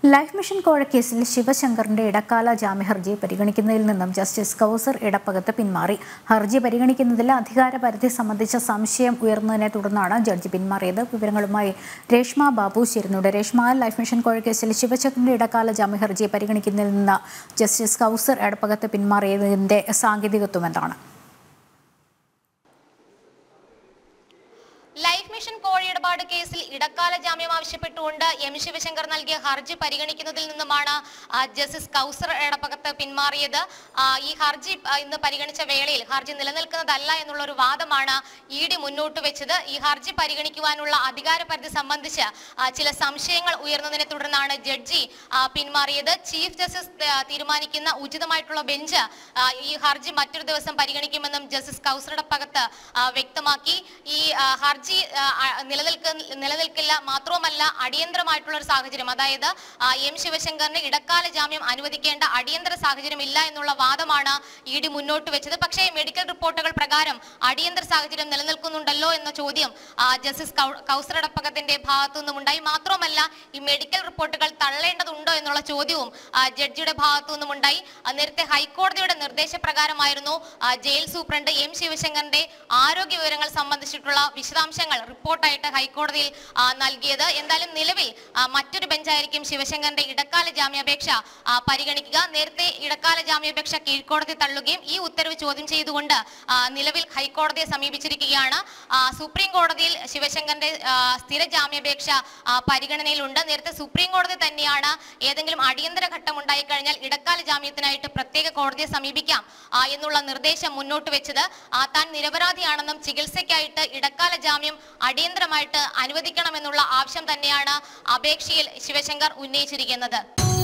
life mission കോഴക്കേസിൽ ശിവശങ്കറിന്റെ ഇടക്കാല ജാമ്യ ഹർജി പരിഗണിക്കുന്നതിൽ നിന്നും ജസ്റ്റിസ് കൗസർ ഇടപ്പകത്ത് പിന്മാറി ഹർജി പരിഗണിക്കുന്നതിൽ അധികാര പരിധി സംബന്ധിച്ച സംശയം ഉയർന്നതിനെ തുടർന്നാണ് ജഡ്ജി പിന്മാറിയത് വിവരങ്ങളുമായി രേഷ്മ ബാബു ചേരുന്നുണ്ട് രേഷ്മ ലൈഫ് മിഷൻ കോഴക്കേസിൽ ശിവശങ്കറിന്റെ ഇടക്കാല ജാമ്യ ഹർജി പരിഗണിക്കുന്നതിൽ നിന്ന് ജസ്റ്റിസ് കൗസർ ഇടപ്പകത്ത് പിന്മാറിയതിന്റെ സാങ്കേതികത്വം എന്താണ് ലൈഫ് മിഷൻ കോഴിയിടപാട് കേസിൽ ഇടക്കാല ജാമ്യം ആവശ്യപ്പെട്ടുകൊണ്ട് എം ശിവശങ്കർ നൽകിയ ഹർജി പരിഗണിക്കുന്നതിൽ നിന്നുമാണ് ആ, ജസ്റ്റിസ് കൗസർ എടപ്പകത്ത് പിന്മാറിയത് ആ, ഈ ഹർജി ആ, ഇന്ന് പരിഗണിച്ച വേളയിൽ ഹർജി നിലനിൽക്കുന്നതല്ല എന്നുള്ള ഒരു വാദമാണ് ഇ ഡി മുന്നോട്ട് വെച്ചത് ഈ ഹർജി പരിഗണിക്കുവാനുള്ള അധികാര പരിധി സംബന്ധിച്ച് ആ, ചില സംശയങ്ങൾ ഉയർന്നതിനെ തുടർന്നാണ് ജഡ്ജി ആ, പിന്മാറിയത് ചീഫ് ജസ്റ്റിസ് ആ, തീരുമാനിക്കുന്ന ഉചിതമായിട്ടുള്ള ബെഞ്ച് ആ, ഈ ഹർജി മറ്റൊരു ദിവസം പരിഗണിക്കുമെന്നും ജസ്റ്റിസ് കൗസർ എടപ്പകത്ത് ആ, വ്യക്തമാക്കി ഈ ആ, ഹർജി ആ, ആ, നിലനിൽക്ക നിലനിൽക്കില്ല മാത്രവുമല്ല അടിയന്തരമായിട്ടുള്ള ഒരു സാഹചര്യം അതായത് ആ, എം ശിവശങ്കറിന് ഇടക്കാല ജാമ്യം അനുവദിക്കേണ്ട അടിയന്തര സാഹചര്യം ഇല്ല എന്നുള്ള വാദമാണ് ഇ ഡി മുന്നോട്ട് വെച്ചത് പക്ഷേ മെഡിക്കൽ റിപ്പോർട്ടുകൾ പ്രകാരം അടിയന്തര സാഹചര്യം നിലനിൽക്കുന്നുണ്ടല്ലോ എന്ന ചോദ്യം ആ, ജസ്റ്റിസ് കൗ- കൗസർ എടപ്പകത്തിന്റെ ഭാഗത്തു നിന്നും ഉണ്ടായി മാത്രമല്ല ഈ മെഡിക്കൽ റിപ്പോർട്ടുകൾ തള്ളേണ്ടതുണ്ടോ എന്നുള്ള ചോദ്യവും ആ, ജഡ്ജിയുടെ ഭാഗത്തു നിന്നും ഉണ്ടായി ആ, നേരത്തെ ഹൈക്കോടതിയുടെ നിർദ്ദേശപ്രകാരമായിരുന്നു ആ, ജയിൽ സൂപ്രണ്ട് എം ശിവശങ്കറിന്റെ ആരോഗ്യ വിവരങ്ങൾ സംബന്ധിച്ചിട്ടുള്ള വിശദാംശങ്ങൾ റിപ്പോർട്ടായിട്ട് ഹൈക്കോടതിയിൽ ആ, നൽകിയത് എന്തായാലും നിലവിൽ ആ, മറ്റൊരു ബെഞ്ചായിരിക്കും ശിവശങ്കറിന്റെ ഇടക്കാല ജാമ്യാപേക്ഷ ആ, പരിഗണിക്കുക നേരത്തെ ഇടക്കാല ജാമ്യാപേക്ഷ കീഴ്ക്കോടതി തള്ളുകയും ഈ ഉത്തരവ് ചോദ്യം ചെയ്തുകൊണ്ട് ആ, നിലവിൽ ഹൈക്കോടതിയെ സമീപിച്ചിരിക്കുകയാണ് ആ, സുപ്രീം കോടതിയിൽ ശിവശങ്കറിന്റെ ആ, സ്ഥിര ജാമ്യാപേക്ഷ ആ, പരിഗണനയിലുണ്ട് നേരത്തെ സുപ്രീം കോടതി തന്നെയാണ് ഏതെങ്കിലും അടിയന്തര ഘട്ടം ഉണ്ടായി കഴിഞ്ഞാൽ ഇടക്കാല ജാമ്യത്തിനായിട്ട് പ്രത്യേക കോടതിയെ സമീപിക്കാം ആ, എന്നുള്ള നിർദ്ദേശം മുന്നോട്ട് വെച്ചത് ആ, താൻ നിരപരാധിയാണെന്നും ചികിത്സയ്ക്കായിട്ട് ഇടക്കാല ജാമ്യം അടിയന്തരമായിട്ട് അനുവദിക്കണമെന്നുള്ള ആവശ്യം തന്നെയാണ് അപേക്ഷയിൽ ശിവശങ്കർ ഉന്നയിച്ചിരിക്കുന്നത്